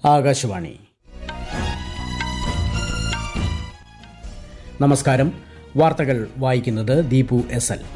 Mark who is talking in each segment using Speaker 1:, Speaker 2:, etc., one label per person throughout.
Speaker 1: ആകാശവാണി നമസ്കാരം വാർത്തകൾ വായിക്കുന്നത് ദീപു എസ് എൽ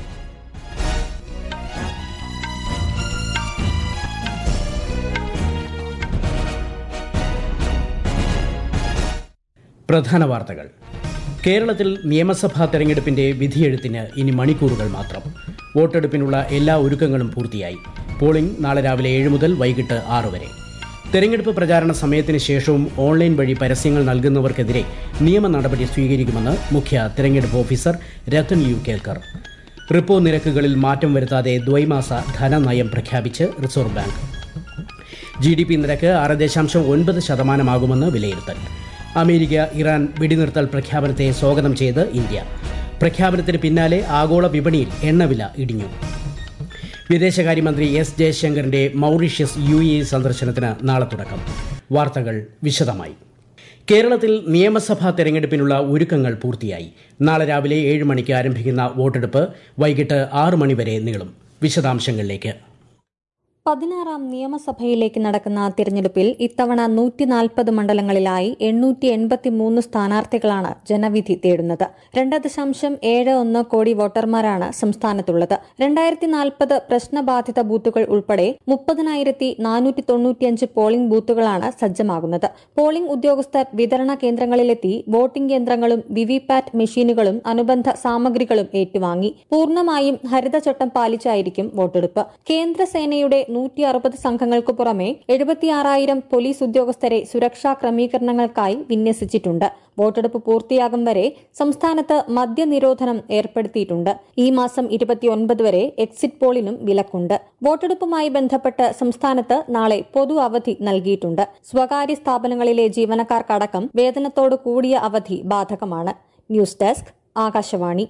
Speaker 1: പ്രധാന വാർത്തകൾ കേരളത്തിൽ നിയമസഭാ തെരഞ്ഞെടുപ്പിന്റെ വിധിയെഴുത്തിന് ഇനി മണിക്കൂറുകൾ മാത്രം വോട്ടെടുപ്പിനുള്ള എല്ലാ ഒരുക്കങ്ങളും പൂർത്തിയായി പോളിംഗ് നാളെ രാവിലെ ഏഴ് മുതൽ വൈകിട്ട് ആറ് വരെ തെരഞ്ഞെടുപ്പ് പ്രചാരണ സമയത്തിന് ശേഷവും ഓൺലൈൻ വഴി പരസ്യങ്ങൾ നൽകുന്നവർക്കെതിരെ നിയമ നടപടി സ്വീകരിക്കുമെന്ന് മുഖ്യ തെരഞ്ഞെടുപ്പ് officer Rathan U Kelkar repo നിരക്കുകളിൽ മാറ്റം വരുത്താതെ ദ്വൈമാസ ധനനയം പ്രഖ്യാപിച്ച് Reserve Bank G D P നിരക്ക് ആറ് ദശാംശം ഒൻപത് ശതമാനമാകുമെന്ന് വിലയിരുത്തൽ അമേരിക്ക ഇറാൻ വെടിനിർത്തൽ പ്രഖ്യാപനത്തെ സ്വാഗതം ചെയ്ത് ഇന്ത്യ പ്രഖ്യാപനത്തിന് പിന്നാലെ ആഗോള വിപണിയിൽ എണ്ണവില ഇടിഞ്ഞു വിദേശകാര്യമന്ത്രി എസ് ജയശങ്കറിന്റെ മൗറീഷ്യസ് യു എ സന്ദർശനത്തിന് നാളെ തുടക്കം വാർത്തകൾ വിശദമായി കേരളത്തിൽ നിയമസഭാ തെരഞ്ഞെടുപ്പിനുള്ള ഒരുക്കങ്ങൾ പൂർത്തിയായി നാളെ രാവിലെ ഏഴ് മണിക്ക് ആരംഭിക്കുന്ന വോട്ടെടുപ്പ് വൈകിട്ട് ആറ് മണിവരെ നീളും വിശദാംശങ്ങളിലേക്ക്
Speaker 2: പതിനാറാം നിയമസഭയിലേക്ക് നടക്കുന്ന തിരഞ്ഞെടുപ്പിൽ ഇത്തവണ നൂറ്റി നാൽപ്പത് മണ്ഡലങ്ങളിലായി എണ്ണൂറ്റി എൺപത്തി മൂന്ന് സ്ഥാനാർത്ഥികളാണ് ജനവിധി തേടുന്നത് രണ്ട് ദശാംശം ഏഴ് ഒന്ന് കോടി വോട്ടർമാരാണ് സംസ്ഥാനത്തുള്ളത് രണ്ടായിരത്തി നാൽപ്പത് പ്രശ്നബാധിത ബൂത്തുകൾ ഉൾപ്പെടെ മുപ്പതിനായിരത്തി നാനൂറ്റി തൊണ്ണൂറ്റിയഞ്ച് പോളിംഗ് ബൂത്തുകളാണ് സജ്ജമാകുന്നത് പോളിംഗ് ഉദ്യോഗസ്ഥർ വിതരണ കേന്ദ്രങ്ങളിലെത്തി വോട്ടിംഗ് യന്ത്രങ്ങളും വിവിപാറ്റ് മെഷീനുകളും അനുബന്ധ സാമഗ്രികളും ഏറ്റുവാങ്ങി പൂർണ്ണമായും ഹരിതചട്ടം പാലിച്ചായിരിക്കും വോട്ടെടുപ്പ് കേന്ദ്രസേനയുടെ നൂറ്റി അറുപത് സംഘങ്ങൾക്കു പുറമെ എഴുപത്തിയാറായിരം പോലീസ് ഉദ്യോഗസ്ഥരെ സുരക്ഷാ ക്രമീകരണങ്ങൾക്കായി വിന്യസിച്ചിട്ടുണ്ട് വോട്ടെടുപ്പ് പൂർത്തിയാകും വരെ സംസ്ഥാനത്ത് മദ്യനിരോധനം ഏർപ്പെടുത്തിയിട്ടുണ്ട് ഈ മാസം ഇരുപത്തിയൊൻപത് വരെ എക്സിറ്റ് പോളിനും വിലക്കുണ്ട് വോട്ടെടുപ്പുമായി ബന്ധപ്പെട്ട് സംസ്ഥാനത്ത് നാളെ പൊതു അവധി നൽകിയിട്ടുണ്ട് സ്വകാര്യ സ്ഥാപനങ്ങളിലെ ജീവനക്കാർക്കടക്കം വേതനത്തോടു കൂടിയ അവധി ബാധകമാണ് ന്യൂസ് ഡെസ്ക് ആകാശവാണി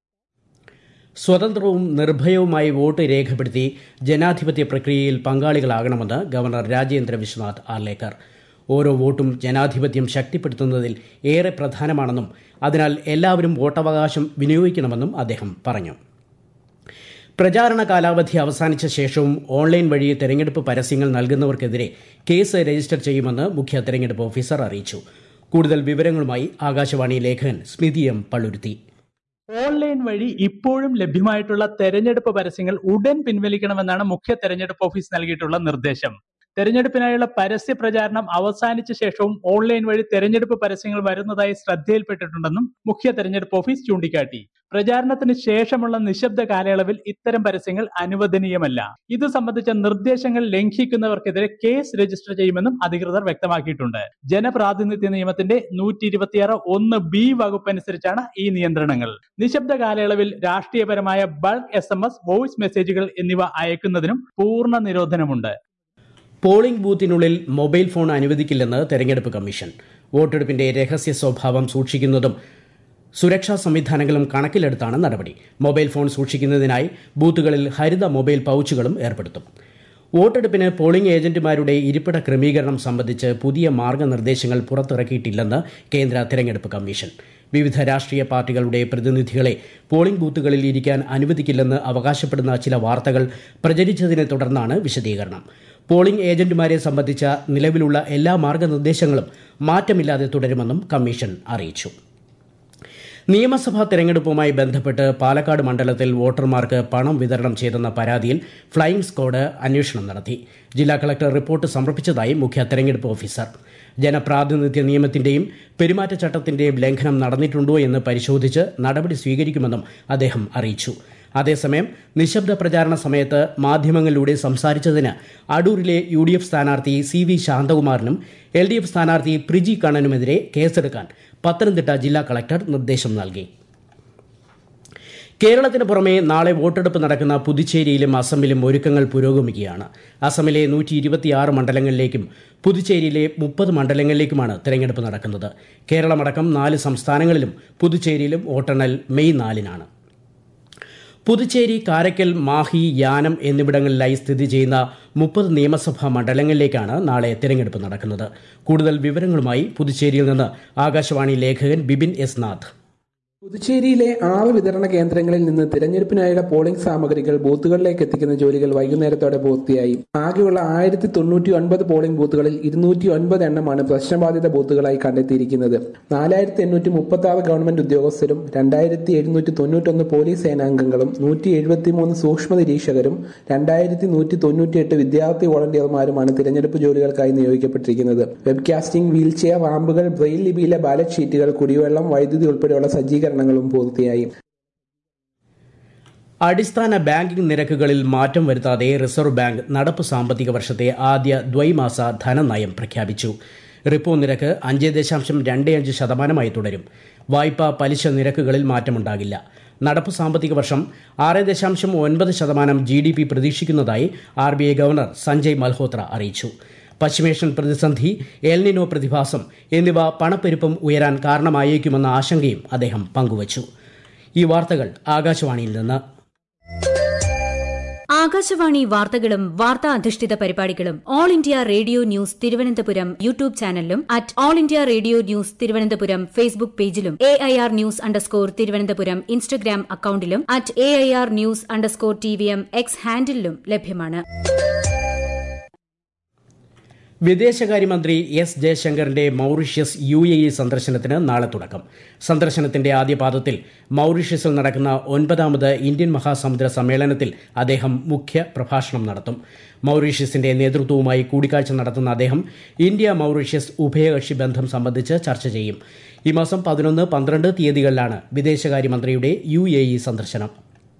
Speaker 1: സ്വതന്ത്രവും നിർഭയവുമായി വോട്ട് രേഖപ്പെടുത്തി ജനാധിപത്യ പ്രക്രിയയിൽ പങ്കാളികളാകണമെന്ന് ഗവർണർ രാജേന്ദ്ര വിശ്വനാഥ് ആർലേക്കർ ഓരോ വോട്ടും ജനാധിപത്യം ശക്തിപ്പെടുത്തുന്നതിൽ ഏറെ പ്രധാനമാണെന്നും അതിനാൽ എല്ലാവരും വോട്ടവകാശം വിനിയോഗിക്കണമെന്നും അദ്ദേഹം പറഞ്ഞു പ്രചാരണ കാലാവധി അവസാനിച്ച ശേഷവും ഓൺലൈൻ വഴി തെരഞ്ഞെടുപ്പ് പരസ്യങ്ങൾ നൽകുന്നവർക്കെതിരെ കേസ് രജിസ്റ്റർ ചെയ്യുമെന്ന് മുഖ്യ തെരഞ്ഞെടുപ്പ് ഓഫീസർ അറിയിച്ചു കൂടുതൽ വിവരങ്ങളുമായി ആകാശവാണി ലേഖകൻ സ്മിതി എം പള്ളുരുത്തി
Speaker 3: ഓൺലൈൻ വഴി ഇപ്പോഴും ലഭ്യമായിട്ടുള്ള തെരഞ്ഞെടുപ്പ് പരസ്യങ്ങൾ ഉടൻ പിൻവലിക്കണമെന്നാണ് മുഖ്യ തെരഞ്ഞെടുപ്പ് ഓഫീസ് നൽകിയിട്ടുള്ള നിർദ്ദേശം തെരഞ്ഞെടുപ്പിനായുള്ള പരസ്യ പ്രചാരണം അവസാനിച്ച ശേഷവും ഓൺലൈൻ വഴി തെരഞ്ഞെടുപ്പ് പരസ്യങ്ങൾ വരുന്നതായി ശ്രദ്ധയിൽപ്പെട്ടിട്ടുണ്ടെന്നും മുഖ്യ തെരഞ്ഞെടുപ്പ് ഓഫീസ് ചൂണ്ടിക്കാട്ടി പ്രചാരണത്തിന് ശേഷമുള്ള നിശബ്ദ കാലയളവിൽ ഇത്തരം പരസ്യങ്ങൾ അനുവദനീയമല്ല ഇത് സംബന്ധിച്ച നിർദ്ദേശങ്ങൾ ലംഘിക്കുന്നവർക്കെതിരെ കേസ് രജിസ്റ്റർ ചെയ്യുമെന്നും അധികൃതർ വ്യക്തമാക്കിയിട്ടുണ്ട് ജനപ്രാതിനിധ്യ നിയമത്തിന്റെ നൂറ്റി ഇരുപത്തിയാറ് ഒന്ന് ബി വകുപ്പ് അനുസരിച്ചാണ് ഈ നിയന്ത്രണങ്ങൾ നിശബ്ദ കാലയളവിൽ രാഷ്ട്രീയപരമായ bulk S M S voice മെസ്സേജുകൾ എന്നിവ അയക്കുന്നതിനും പൂർണ്ണ നിരോധനമുണ്ട്
Speaker 1: പോളിംഗ് ബൂത്തിനുള്ളിൽ മൊബൈൽ ഫോൺ അനുവദിക്കില്ലെന്ന് തെരഞ്ഞെടുപ്പ് കമ്മീഷൻ വോട്ടെടുപ്പിന്റെ രഹസ്യ സ്വഭാവം സൂക്ഷിക്കുന്നതും സുരക്ഷാ സംവിധാനങ്ങളും കണക്കിലെടുത്താണ് നടപടി മൊബൈൽ ഫോൺ സൂക്ഷിക്കുന്നതിനായി ബൂത്തുകളിൽ ഹരിത മൊബൈൽ പൌച്ചുകളും ഏർപ്പെടുത്തും വോട്ടെടുപ്പിന് പോളിംഗ് ഏജന്റുമാരുടെ ഇരിപ്പിട ക്രമീകരണം സംബന്ധിച്ച് പുതിയ മാർഗനിർദ്ദേശങ്ങൾ പുറത്തിറക്കിയിട്ടില്ലെന്ന് കേന്ദ്ര തെരഞ്ഞെടുപ്പ് കമ്മീഷൻ വിവിധ രാഷ്ട്രീയ പാർട്ടികളുടെ പ്രതിനിധികളെ പോളിംഗ് ബൂത്തുകളിൽ ഇരിക്കാൻ അനുവദിക്കില്ലെന്ന് അവകാശപ്പെടുന്ന ചില വാർത്തകൾ പ്രചരിച്ചതിനെ തുടർന്നാണ് വിശദീകരണം പോളിംഗ് ഏജന്റുമാരെ സംബന്ധിച്ച നിലവിലുള്ള എല്ലാ മാർഗനിർദ്ദേശങ്ങളും മാറ്റമില്ലാതെ തുടരുമെന്നും കമ്മീഷൻ അറിയിച്ചു നിയമസഭാ തെരഞ്ഞെടുപ്പുമായി ബന്ധപ്പെട്ട് പാലക്കാട് മണ്ഡലത്തിൽ വോട്ടർമാർക്ക് പണം വിതരണം ചെയ്തെന്ന പരാതിയിൽ ഫ്ലൈയിംഗ് സ്ക്വാഡ് അന്വേഷണം നടത്തി ജില്ലാ കളക്ടർ റിപ്പോർട്ട് സമർപ്പിച്ചതായി മുഖ്യ തെരഞ്ഞെടുപ്പ് ഓഫീസർ ജനപ്രാതിനിധ്യ നിയമത്തിന്റെയും പെരുമാറ്റച്ചട്ടത്തിന്റെയും ലംഘനം നടന്നിട്ടുണ്ടോ എന്ന് പരിശോധിച്ച് നടപടി സ്വീകരിക്കുമെന്നും അദ്ദേഹം അറിയിച്ചു അതേസമയം നിശബ്ദ പ്രചാരണ സമയത്ത് മാധ്യമങ്ങളിലൂടെ സംസാരിച്ചതിന് അടൂരിലെ യു ഡി എഫ് സ്ഥാനാർത്ഥി സി വി ശാന്തകുമാറിനും എൽ ഡി എഫ് സ്ഥാനാർത്ഥി പ്രിജി കണ്ണനുമെതിരെ കേസെടുക്കാൻ പത്തനംതിട്ട ജില്ലാ കളക്ടർ നിർദ്ദേശം നൽകി കേരളത്തിന് പുറമെ നാളെ വോട്ടെടുപ്പ് നടക്കുന്ന പുതുച്ചേരിയിലും അസമിലും ഒരുക്കങ്ങൾ പുരോഗമിക്കുകയാണ് അസമിലെ നൂറ്റി ഇരുപത്തിയാറ് മണ്ഡലങ്ങളിലേക്കും പുതുച്ചേരിയിലെ മുപ്പത് മണ്ഡലങ്ങളിലേക്കുമാണ് തെരഞ്ഞെടുപ്പ് നടക്കുന്നത് കേരളമടക്കം നാല് സംസ്ഥാനങ്ങളിലും പുതുച്ചേരിയിലും വോട്ടെണ്ണൽ മെയ് നാലിനാണ് പുതുച്ചേരി കാരക്കൽ മാഹി യാനം എന്നിവിടങ്ങളിലായി സ്ഥിതി ചെയ്യുന്ന മുപ്പത് നിയമസഭാ മണ്ഡലങ്ങളിലേക്കാണ് നാളെ തെരഞ്ഞെടുപ്പ് നടക്കുന്നത് കൂടുതൽ വിവരങ്ങളുമായി പുതുച്ചേരിയിൽ നിന്ന് ആകാശവാണി ലേഖകൻ ബിബിൻ എസ് നാഥ്
Speaker 4: പുതുച്ചേരിയിലെ ആറ് വിതരണ കേന്ദ്രങ്ങളിൽ നിന്ന് തിരഞ്ഞെടുപ്പിനായുള്ള പോളിംഗ് സാമഗ്രികൾ ബൂത്തുകളിലേക്ക് എത്തിക്കുന്ന ജോലികൾ വൈകുന്നേരത്തോടെ പൂർത്തിയായി ആകെയുള്ള ആയിരത്തി തൊണ്ണൂറ്റി ഒൻപത് പോളിംഗ് ബൂത്തുകളിൽ ഇരുന്നൂറ്റി ഒൻപത് എണ്ണമാണ് പ്രശ്നബാധിത ബൂത്തുകളായി കണ്ടെത്തിയിരിക്കുന്നത് നാലായിരത്തി എണ്ണൂറ്റി മുപ്പത്തി ആറ് ഗവൺമെന്റ് ഉദ്യോഗസ്ഥരും രണ്ടായിരത്തി എഴുന്നൂറ്റി തൊണ്ണൂറ്റൊന്ന് പോലീസ് സേനാംഗങ്ങളും നൂറ്റി എഴുപത്തിമൂന്ന് സൂക്ഷ്മ നിരീക്ഷകരും രണ്ടായിരത്തി നൂറ്റി തൊണ്ണൂറ്റിയെട്ട് വിദ്യാർത്ഥി വോളണ്ടിയർമാരുമാണ് തിരഞ്ഞെടുപ്പ് ജോലികൾക്കായി നിയോഗിക്കപ്പെട്ടിരിക്കുന്നത് വെബ്കാസ്റ്റിംഗ് വീൽചെയർ റാമ്പുകൾ ബ്രെയിൽ ലിപിയിലെ ബാലറ്റ് ഷീറ്റുകൾ കുടിവെള്ളം വൈദ്യുതി ഉൾപ്പെടെയുള്ള സജ്ജീകരണങ്ങളും പൂർത്തിയായി
Speaker 1: അടിസ്ഥാന ബാങ്കിംഗ് നിരക്കുകളിൽ മാറ്റം വരുത്താതെ റിസർവ് ബാങ്ക് നടപ്പ് സാമ്പത്തിക വർഷത്തെ ആദ്യ ദ്വൈമാസ ധനനയം പ്രഖ്യാപിച്ചു റിപ്പോ നിരക്ക് അഞ്ച് ദശാംശം രണ്ട് അഞ്ച് ശതമാനമായി തുടരും വായ്പാ പലിശ നിരക്കുകളിൽ മാറ്റമുണ്ടാകില്ല നടപ്പ് സാമ്പത്തിക വർഷം ആറ് ദശാംശം ഒൻപത് ശതമാനം ജി ഡി പി പ്രതീക്ഷിക്കുന്നതായി R B I governor Sanjay Malhotra അറിയിച്ചു പശ്ചിമേഷ്യൻ പ്രതിസന്ധി എൽനിനോ പ്രതിഭാസം എന്നിവ പണപ്പെരുപ്പം ഉയരാൻ കാരണമായേക്കുമെന്ന ആശങ്കയും അദ്ദേഹം പങ്കുവച്ചു ഈ വാർത്തകൾ ആകാശവാണിയിൽ നിന്ന്
Speaker 5: ആകാശവാണി വാർത്തകളും വാർത്താ അധിഷ്ഠിത പരിപാടികളും All India Radio News Thiruvananthapuram YouTube ചാനലിലും at All India Radio News Thiruvananthapuram Facebook പേജിലും A I R news underscore Thiruvananthapuram Instagram അക്കൌണ്ടിലും at A I R news underscore T V M X ഹാൻഡിലും ലഭ്യമാണ്
Speaker 1: വിദേശകാര്യമന്ത്രി എസ് ജയശങ്കറിന്റെ മൌറീഷ്യസ് യു എ ഇ സന്ദർശനത്തിന് നാളെ തുടക്കം സന്ദർശനത്തിന്റെ ആദ്യ പാദത്തിൽ മൌറീഷ്യസിൽ നടക്കുന്ന ഒൻപതാമത് ഇന്ത്യൻ മഹാസമുദ്ര സമ്മേളനത്തിൽ അദ്ദേഹം മുഖ്യ പ്രഭാഷണം നടത്തും മൌറീഷ്യസിന്റെ നേതൃത്വവുമായി കൂടിക്കാഴ്ച നടത്തുന്ന അദ്ദേഹം ഇന്ത്യ മൌറീഷ്യസ് ഉഭയകക്ഷി ബന്ധം സംബന്ധിച്ച് ചർച്ച ചെയ്യും ഈ മാസം പതിനൊന്ന് പന്ത്രണ്ട് തീയതികളിലാണ് വിദേശകാര്യമന്ത്രിയുടെ യു എ ഇ സന്ദർശനം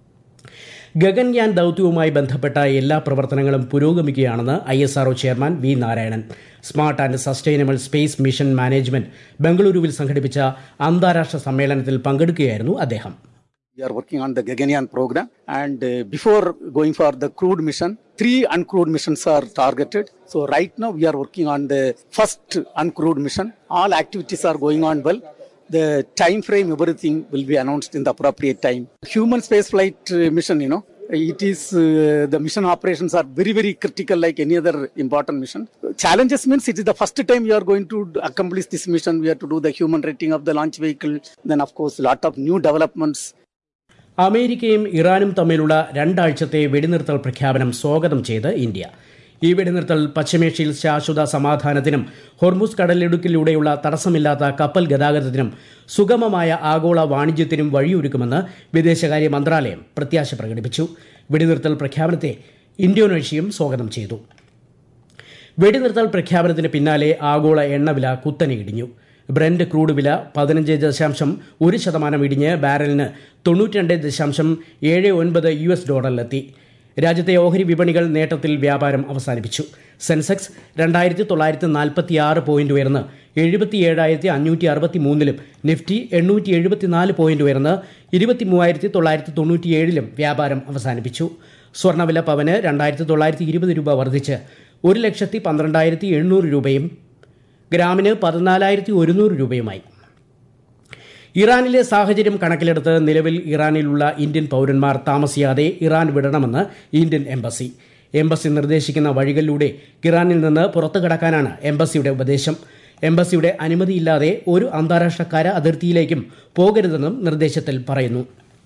Speaker 1: ഗഗൻയാൻ ദൌത്യവുമായി ബന്ധപ്പെട്ട എല്ലാ പ്രവർത്തനങ്ങളും പുരോഗമിക്കുകയാണെന്ന് I S R O chairman V Narayanan smart and sustainable space mission management ബംഗളൂരുവിൽ സംഘടിപ്പിച്ച അന്താരാഷ്ട്ര സമ്മേളനത്തിൽ പങ്കെടുക്കുകയായിരുന്നു അദ്ദേഹം
Speaker 6: We are working on the Gaganyaan program, and uh, before going for the crewed mission, three uncrewed missions are targeted. So right now we are working on the first uncrewed mission. All activities are going on well. The time frame, everything will be announced in the appropriate time. Human spaceflight uh, mission, you know, it is uh, the mission operations are very very critical like any other important mission challenges means it is the first time you are going to accomplish this mission we have to do the human rating of the launch vehicle then of course a lot of new developments
Speaker 1: അമേരിക്കയും ഇറാനും തമ്മിലുള്ള രണ്ടാഴ്ചത്തെ വെടിനിർത്തൽ പ്രഖ്യാപനം സ്വാഗതം ചെയ്ത് India ഈ വെടിനിർത്തൽ പശ്ചിമേഷ്യയിൽ ശാശ്വത സമാധാനത്തിനും ഹൊർമുസ് കടലിടുക്കിലൂടെയുള്ള തടസ്സമില്ലാത്ത കപ്പൽ ഗതാഗതത്തിനും സുഗമമായ ആഗോള വാണിജ്യത്തിനും വഴിയൊരുക്കുമെന്ന് വിദേശകാര്യ മന്ത്രാലയം പ്രത്യാശ പ്രകടിപ്പിച്ചു വെടിനിർത്തൽ പ്രഖ്യാപനത്തെ ഇന്തോനേഷ്യയും സ്വാഗതം ചെയ്തു വെടിനിർത്തൽ പ്രഖ്യാപനത്തിന് പിന്നാലെ ആഗോള എണ്ണവില കുത്തനെ ഇടിഞ്ഞു ബ്രന്റ് ക്രൂഡ് വില പതിനഞ്ച് ദശാംശം ഒരു ശതമാനം ഇടിഞ്ഞ് ബാരലിന് തൊണ്ണൂറ്റിരണ്ട് ദശാംശം ഏഴ് ഒൻപത് യു എസ് ഡോളറിലെത്തി രാജ്യത്തെ ഓഹരി വിപണികൾ നേട്ടത്തിൽ വ്യാപാരം അവസാനിപ്പിച്ചു സെൻസെക്സ് രണ്ടായിരത്തി തൊള്ളായിരത്തി നാൽപ്പത്തി ആറ് പോയിന്റ് ഉയർന്ന് എഴുപത്തി ഏഴായിരത്തി അഞ്ഞൂറ്റി അറുപത്തി മൂന്നിലും നിഫ്റ്റി എണ്ണൂറ്റി എഴുപത്തിനാല് പോയിന്റ് ഉയർന്ന് ഇരുപത്തി മൂവായിരത്തി തൊള്ളായിരത്തി തൊണ്ണൂറ്റിയേഴിലും വ്യാപാരം അവസാനിപ്പിച്ചു സ്വർണ്ണവില പവന് രണ്ടായിരത്തി തൊള്ളായിരത്തി ഇരുപത് രൂപ വർദ്ധിച്ച് ഒരു ലക്ഷത്തി പന്ത്രണ്ടായിരത്തി എണ്ണൂറ് രൂപയും ഗ്രാമിന് പതിനാലായിരത്തി ഒരുന്നൂറ് രൂപയുമായി ഇറാനിലെ സാഹചര്യം കണക്കിലെടുത്ത് നിലവിൽ ഇറാനിലുള്ള ഇന്ത്യൻ പൌരന്മാർ താമസിയാതെ ഇറാൻ വിടണമെന്ന് ഇന്ത്യൻ എംബസി എംബസി നിർദ്ദേശിക്കുന്ന വഴികളിലൂടെ ഇറാനിൽ നിന്ന് പുറത്തു കടക്കാനാണ് എംബസിയുടെ ഉപദേശം എംബസിയുടെ അനുമതിയില്ലാതെ ഒരു അന്താരാഷ്ട്ര കര അതിർത്തിയിലേക്കും പോകരുതെന്നും നിർദ്ദേശത്തിൽ പറയുന്നു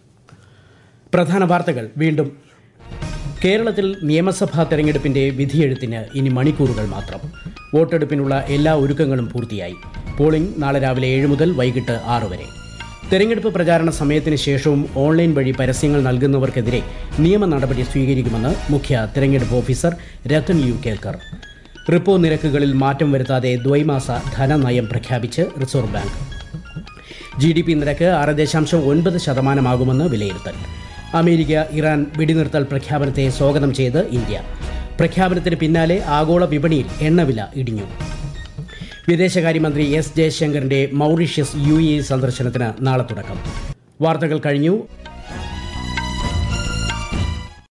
Speaker 1: പ്രധാന വാർത്തകൾ വീണ്ടും കേരളത്തിൽ നിയമസഭാ തെരഞ്ഞെടുപ്പിന്റെ വിധിയെഴുത്തിന് ഇനി മണിക്കൂറുകൾ മാത്രം വോട്ടെടുപ്പിനുള്ള എല്ലാ ഒരുക്കങ്ങളും പൂർത്തിയായി പോളിംഗ് നാളെ രാവിലെ ഏഴ് മുതൽ വൈകിട്ട് ആറ് വരെ തെരഞ്ഞെടുപ്പ് പ്രചാരണ സമയത്തിന് ശേഷവും ഓൺലൈൻ വഴി പരസ്യങ്ങൾ നൽകുന്നവർക്കെതിരെ നിയമ നടപടി സ്വീകരിക്കുമെന്ന് മുഖ്യ തെരഞ്ഞെടുപ്പ് officer Rathan U Kelkar repo നിരക്കുകളിൽ മാറ്റം വരുത്താതെ ദ്വൈമാസ ധനനയം പ്രഖ്യാപിച്ച് Reserve Bank G D P നിരക്ക് ആറ് ദശാംശം ഒൻപത് ശതമാനമാകുമെന്ന് വിലയിരുത്തൽ അമേരിക്ക ഇറാൻ വെടിനിർത്തൽ പ്രഖ്യാപനത്തെ സ്വാഗതം ചെയ്ത് ഇന്ത്യ പ്രഖ്യാപനത്തിന് പിന്നാലെ ആഗോള വിപണിയിൽ എണ്ണവില ഇടിഞ്ഞു വിദേശകാര്യമന്ത്രി എസ് ജയശങ്കറിന്റെ മൌറീഷ്യസ് യു എ സന്ദർശനത്തിന് നാളെ തുടക്കം വാർത്തകൾ കഴിഞ്ഞു